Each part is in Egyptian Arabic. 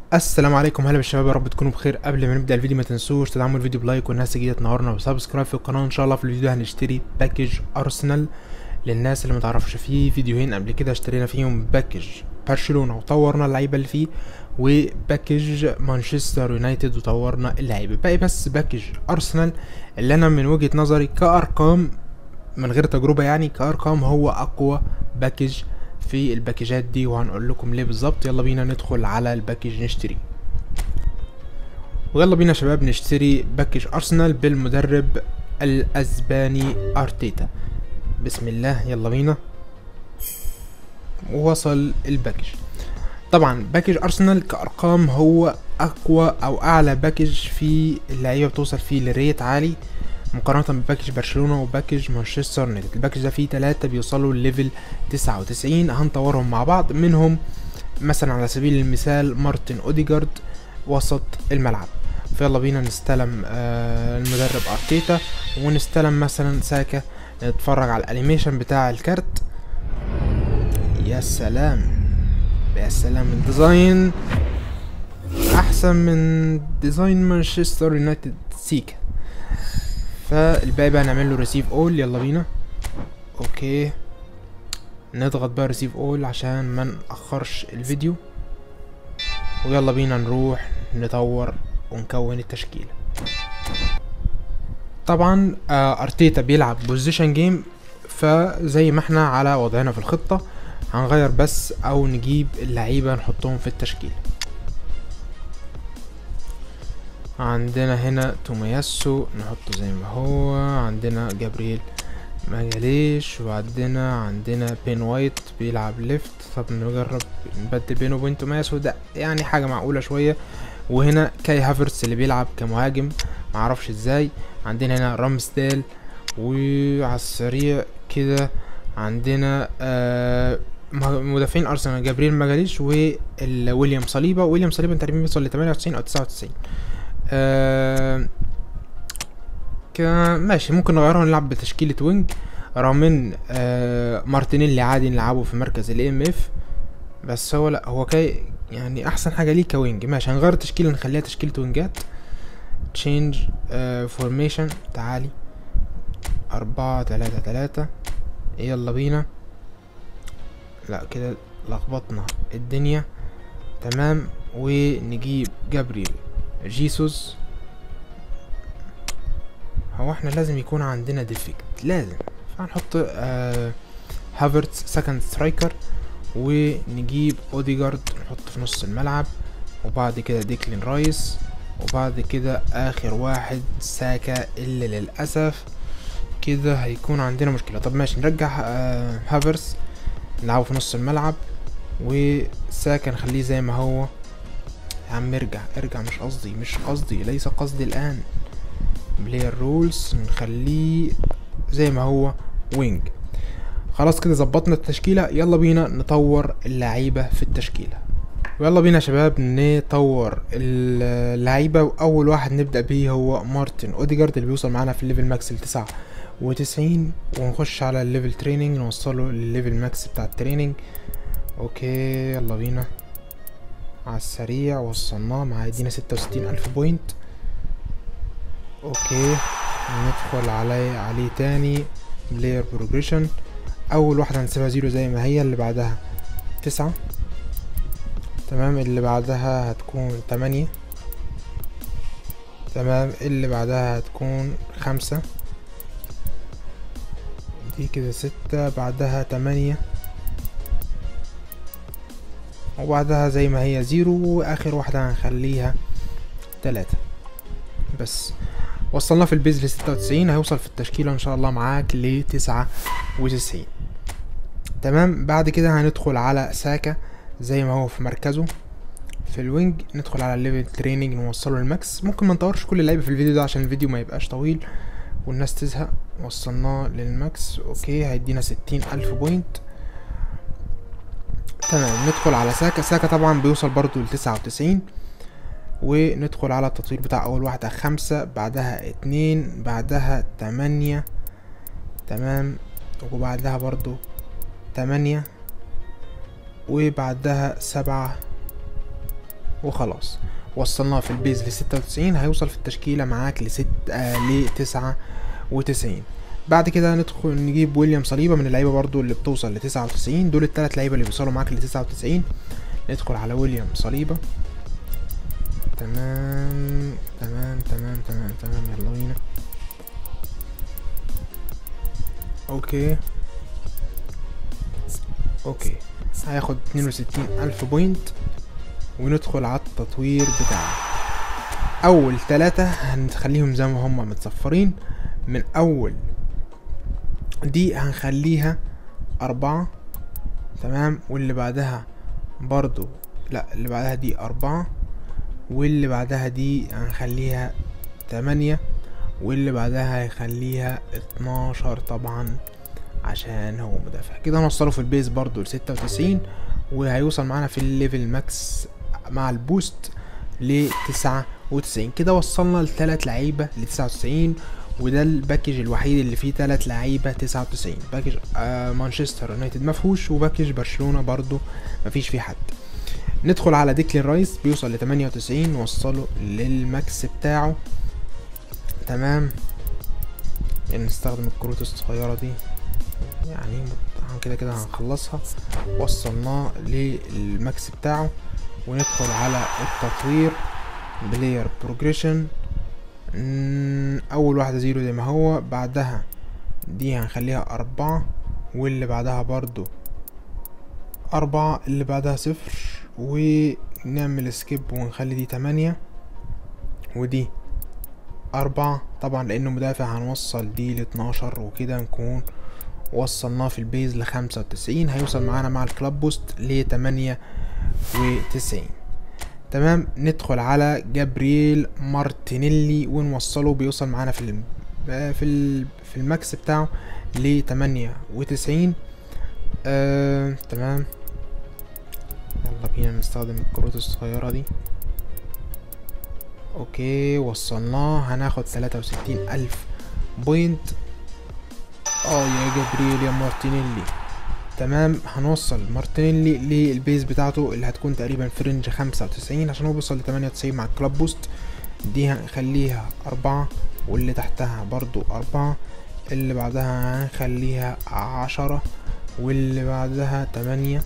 السلام عليكم هلا بالشباب يا رب تكونوا بخير قبل ما نبدا الفيديو ما تنسوش تدعموا الفيديو بلايك والناس الجديده تنورنا وسبسكرايب في القناه ان شاء الله في الفيديو ده هنشتري باكج ارسنال للناس اللي متعرفش فيه فيديوهين قبل كده اشترينا فيهم باكج برشلونه وطورنا اللعيبه اللي فيه وباكج مانشستر يونايتد وطورنا اللعيبه باقي بس باكج ارسنال اللي انا من وجهه نظري كارقام من غير تجربه يعني كارقام هو اقوى باكج في الباكجات دي وهنقول لكم ليه بالظبط يلا بينا ندخل على الباكج نشتري ويلا بينا يا شباب نشتري باكج ارسنال بالمدرب الاسباني ارتيتا بسم الله يلا بينا وصل الباكج طبعا باكج ارسنال كارقام هو اقوى او اعلى باكج في اللعيبه بتوصل فيه لريت عالي مقارنة بباكج برشلونة وباكج مانشستر يونايتد الباكج ده فيه تلاتة بيوصلوا لليفل تسعة وتسعين هنطورهم مع بعض منهم مثلا على سبيل المثال مارتن اوديجارد وسط الملعب فيلا بينا نستلم آه المدرب ارتيتا ونستلم مثلا ساكا نتفرج على الانيميشن بتاع الكارت يا سلام يا سلام الديزاين احسن من ديزاين مانشستر يونايتد سيكا فالباقي بقى نعمل له ريسيف اول يلا بينا اوكي نضغط بقى ريسيف اول عشان ما ناخرش الفيديو ويلا بينا نروح نطور ونكون التشكيله طبعا آه ارتيتا بيلعب بوزيشن جيم فزي ما احنا على وضعنا في الخطه هنغير بس او نجيب اللعيبه نحطهم في التشكيله عندنا هنا تومياسو نحطه زي ما هو عندنا جابرييل ماجاليش وعندنا عندنا بين وايت بيلعب ليفت طب نجرب نبدل بينه وبين تومياسو ده يعني حاجة معقولة شوية وهنا كاي هافرتس اللي بيلعب كمهاجم معرفش ازاي عندنا هنا رامسديل وعلى السريع كده عندنا آه مدافعين ارسنال جابرييل ماجاليش وويليام صليبا ويليام صليبا تقريبا بيوصل ل 98 او 99 آه كده ماشي ممكن نغيره نلعب بتشكيلة وينج رغم ان آه مارتينيلي عادي نلعبه في مركز الاي ام اف بس هو لا هو كاي يعني احسن حاجة ليه كوينج ماشي هنغير التشكيلة نخليها تشكيلة وينجات تشينج فورميشن تعالي أربعة تلاتة تلاتة يلا بينا لا كده لخبطنا الدنيا تمام ونجيب جابريل جيسوس هو احنا لازم يكون عندنا ديفكت لازم فهنحط آه هافرتس سكند سترايكر ونجيب اوديجارد نحطه في نص الملعب وبعد كده ديكلين رايس وبعد كده اخر واحد ساكا اللي للاسف كده هيكون عندنا مشكلة طب ماشي نرجع آه هافرس نلعبه في نص الملعب وساكا نخليه زي ما هو يا عم ارجع ارجع مش قصدي مش قصدي ليس قصدي الان بلاير رولز نخليه زي ما هو وينج خلاص كده ظبطنا التشكيلة يلا بينا نطور اللعيبة في التشكيلة ويلا بينا يا شباب نطور اللعيبة وأول واحد نبدأ بيه هو مارتن أوديجارد اللي بيوصل معانا في الليفل ماكس لتسعة وتسعين ونخش على الليفل تريننج نوصله للليفل ماكس بتاع التريننج اوكي يلا بينا على السريع وصلناه مع يدينا ستة وستين ألف بوينت اوكي ندخل عليه عليه تاني بلاير بروجريشن اول واحدة هنسيبها زيرو زي ما هي اللي بعدها تسعة تمام اللي بعدها هتكون تمانية تمام اللي بعدها هتكون خمسة دي كده ستة بعدها تمانية وبعدها زي ما هي زيرو واخر واحدة هنخليها تلاتة بس وصلنا في البيز لستة وتسعين هيوصل في التشكيلة ان شاء الله معاك لتسعة وتسعين تمام بعد كده هندخل على ساكا زي ما هو في مركزه في الوينج ندخل على الليفل تريننج نوصله الماكس ممكن ما نطورش كل اللعيبه في الفيديو ده عشان الفيديو ما يبقاش طويل والناس تزهق وصلناه للماكس اوكي هيدينا ستين الف بوينت تمام ندخل على ساكا ساكا طبعا بيوصل برضو لتسعة وتسعين وندخل على التطوير بتاع اول واحدة خمسة بعدها اتنين بعدها تمانية تمام وبعدها برضو تمانية وبعدها سبعة وخلاص وصلناه في البيز لستة وتسعين هيوصل في التشكيلة معاك لست آه لتسعة وتسعين بعد كده ندخل نجيب ويليام صليبة من اللعيبة برضو اللي بتوصل لتسعة وتسعين دول التلات لعيبة اللي بيوصلوا معاك لتسعة وتسعين ندخل على ويليام صليبة تمام تمام تمام تمام تمام يلا بينا اوكي اوكي هياخد اتنين وستين الف بوينت وندخل على التطوير بتاعه اول تلاتة هنخليهم زي ما هما متصفرين من اول دي هنخليها اربعة تمام واللي بعدها برضو لا اللي بعدها دي اربعة واللي بعدها دي هنخليها تمانية واللي بعدها هيخليها اتناشر طبعا عشان هو مدافع كده هنوصله في البيز برضو لستة وتسعين وهيوصل معانا في الليفل ماكس مع البوست لتسعة وتسعين كده وصلنا لثلاث لعيبة لتسعة وتسعين وده الباكج الوحيد اللي فيه تلات لعيبة تسعة وتسعين باكج آه مانشستر يونايتد مفهوش وباكج برشلونة برضو مفيش فيه حد ندخل على ديكلين رايس بيوصل لتمانية وتسعين نوصله للماكس بتاعه تمام نستخدم الكروت الصغيرة دي يعني كده كده هنخلصها وصلناه للماكس بتاعه وندخل على التطوير بلاير بروجريشن اول واحدة زيرو زي ما هو بعدها دي هنخليها اربعة واللي بعدها برضو اربعة اللي بعدها صفر ونعمل سكيب ونخلي دي تمانية ودي أربعة طبعا لأنه مدافع هنوصل دي لاتناشر وكده نكون وصلناه في البيز لخمسة وتسعين هيوصل معانا مع الكلاب بوست لتمانية وتسعين تمام ندخل على جابرييل مارتينيلي ونوصله بيوصل معانا في ال في ال في الماكس بتاعه لتمانية وتسعين آه تمام يلا بينا نستخدم الكروت الصغيرة دي اوكي وصلناه هناخد تلاتة وستين الف بوينت اه يا جبريل يا مارتينيلي تمام هنوصل مارتينيلي للبيز بتاعته اللي هتكون تقريبا في رينج خمسة وتسعين عشان هو بيوصل لتمانية وتسعين مع الكلاب بوست دي هنخليها أربعة واللي تحتها برضو أربعة اللي بعدها هنخليها عشرة واللي بعدها تمانية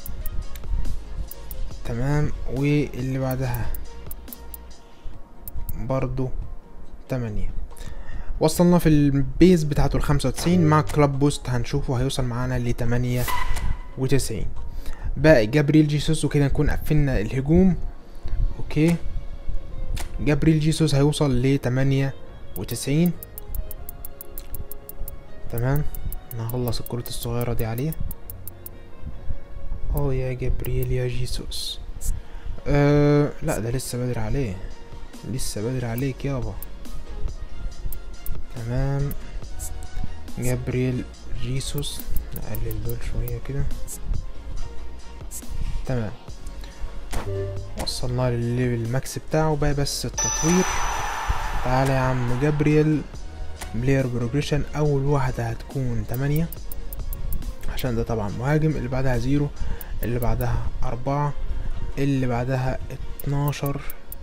تمام واللي بعدها برضو تمانية وصلنا في البيز بتاعته الخمسة وتسعين مع كلاب بوست هنشوفه هيوصل معانا لتمانية وتسعين باقي جابريل جيسوس وكده نكون قفلنا الهجوم اوكي جابريل جيسوس هيوصل لتمانية وتسعين تمام نخلص الكروت الصغيرة دي عليه اه يا جبريل يا جيسوس أه لا ده لسه بدري عليه لسه بدري عليك يابا تمام جابرييل جيسوس نقلل دول شوية كده تمام وصلنا للليفل ماكس بتاعه بقى بس التطوير تعالى يا عم جابرييل بلاير بروجريشن اول واحدة هتكون تمانية عشان ده طبعا مهاجم اللي بعدها زيرو اللي بعدها أربعة اللي بعدها اتناشر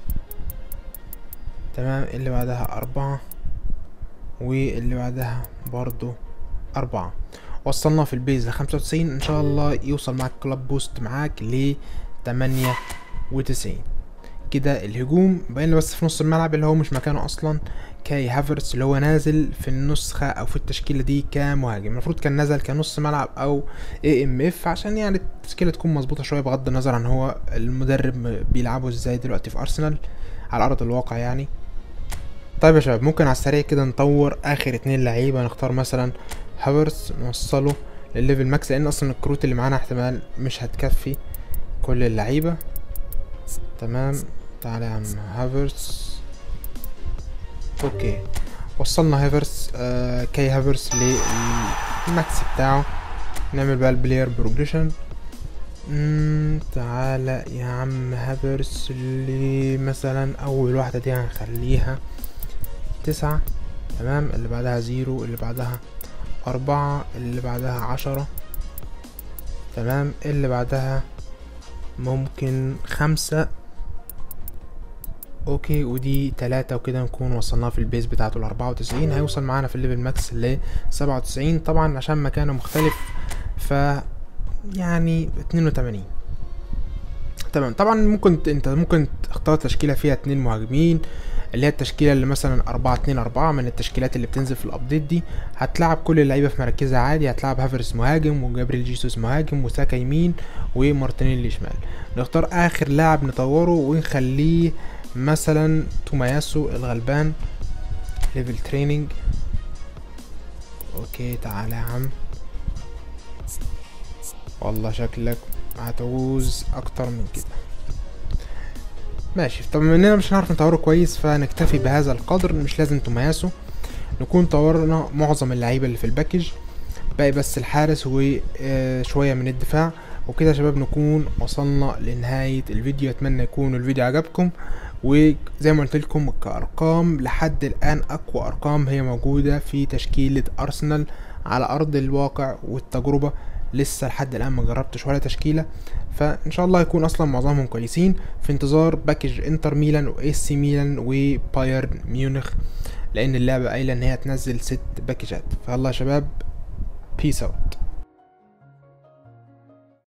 تمام اللي بعدها أربعة واللي بعدها برضو أربعة وصلنا في البيز لخمسة وتسعين إن شاء الله يوصل معاك كلاب بوست معاك لتمانية وتسعين كده الهجوم باين بس في نص الملعب اللي هو مش مكانه أصلا كاي هافرتس اللي هو نازل في النسخة أو في التشكيلة دي كمهاجم المفروض كان نزل كنص ملعب أو اي ام اف عشان يعني التشكيلة تكون مظبوطة شوية بغض النظر عن هو المدرب بيلعبه ازاي دلوقتي في أرسنال على أرض الواقع يعني طيب يا شباب ممكن على السريع كده نطور اخر اتنين لعيبه نختار مثلا هافرز نوصله للليفل ماكس لان اصلا الكروت اللي معانا احتمال مش هتكفي كل اللعيبه تمام تعالى يا عم هافرز اوكي وصلنا هافرز آه كي هافرز للماكس بتاعه نعمل بقى البلاير بروجريشن تعالى يا عم هافرز اللي مثلا اول واحده دي هنخليها تسعة تمام اللي بعدها زيرو اللي بعدها أربعة اللي بعدها عشرة تمام اللي بعدها ممكن خمسة اوكي ودي تلاتة وكده نكون وصلناها في البيز بتاعته الاربعة وتسعين هيوصل معانا في الليفل ماكس ل سبعة وتسعين طبعا عشان مكانه مختلف ف يعني اتنين وتمانين تمام طبعا ممكن ت- انت ممكن تختار تشكيلة فيها اتنين مهاجمين اللي هي التشكيلة اللي مثلا أربعة اتنين أربعة من التشكيلات اللي بتنزل في الأبديت دي هتلعب كل اللعيبة في مراكزها عادي هتلعب هافرس مهاجم وجابريل جيسوس مهاجم وساكا يمين ومارتينيلي شمال نختار آخر لاعب نطوره ونخليه مثلا تومياسو الغلبان ليفل تريننج اوكي تعالى يا عم والله شكلك هتعوز اكتر من كده ماشي طب بما اننا مش هنعرف نطوره كويس فنكتفي بهذا القدر مش لازم تومياسو نكون طورنا معظم اللعيبه اللي في الباكج باقي بس الحارس وشويه من الدفاع وكده يا شباب نكون وصلنا لنهاية الفيديو اتمنى يكون الفيديو عجبكم وزي ما قلت لكم كأرقام لحد الآن أقوى أرقام هي موجودة في تشكيلة أرسنال على أرض الواقع والتجربة لسه لحد الآن ما جربتش ولا تشكيلة فإن شاء الله يكون أصلا معظمهم كويسين في انتظار باكج انتر ميلان واي سي ميلان وبايرن ميونخ لأن اللعبة قايلة إن هي تنزل ست باكجات فيلا يا شباب بيس اوت